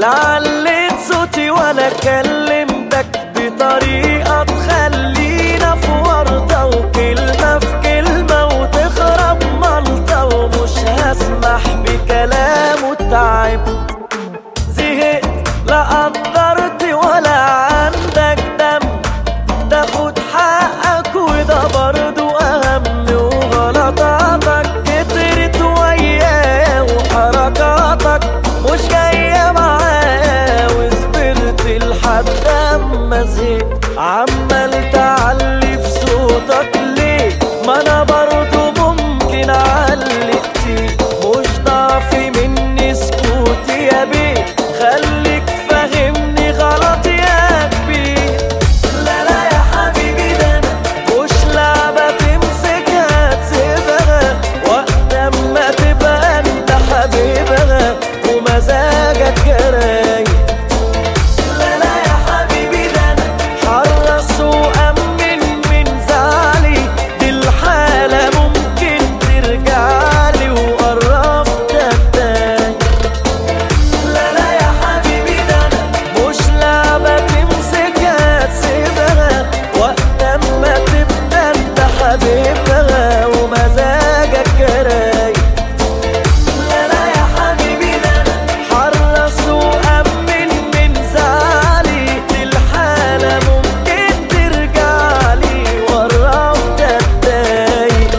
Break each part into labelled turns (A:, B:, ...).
A: لا عليت صوتي ولا كلمتك بطريقة تخلينا في ورطة وكلمة في كلمة وتخرب ملطة ومش هسمح بكلام وتعب زهقت لا قدرت ولا عندك دم تاخد حقك وده برضو أهم وغلطاتك كترت وياه وحركاتك مش جاية معاه وصبرت لحد أما زهقت عمال تعلي في صوتك ليه ما أنا برضو ممكن أعلي كتير مش ضعف مني سكوتي يا بيه خليك فاهمني غلط يا كبير لا لا يا حبيبي ده انا مش لعبة تمسكها تسيبها وقت اما تبقى انت حبيبها ومزاجك رايق لا لا يا حبيبي ده انا حرص وامن من زعلي دي الحالة ممكن ترجعلي وقربت اتاك لا لا يا حبيبي ده انا مش لعبة تمسكها تسيبها وقت اما تبقى انت حبيبها ومزاجك رايق لا لا يا حبيبي ده انا حرص وامن من زعلي دي الحالة ممكن ترجعلي وقربت اتضايق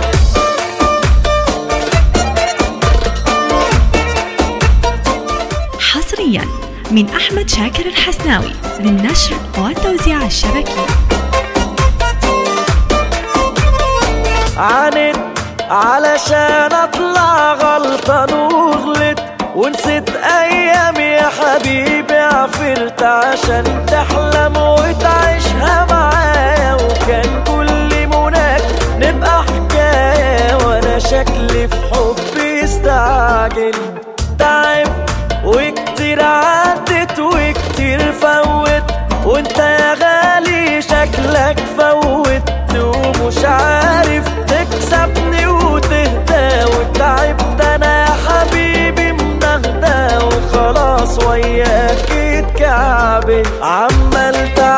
B: حصريا من أحمد شاكر الحسناوي للنشر والتوزيع الشبكي
A: عاند علشان اطلع غلطان وغلط ونسيت ايام يا حبيبي عفرت عشان تحلم وتعيشها معايا وكان كل مناك نبقى حكاية وانا شكلي في حبي استعجل تعب وكتير عدت وكتير فوت وانت يا غالي شكلك فوت ومش عارف تكسبني وتهدى وتعبت انا يا حبيبي منهدى وخلاص وياك اتكعبل عمال تعب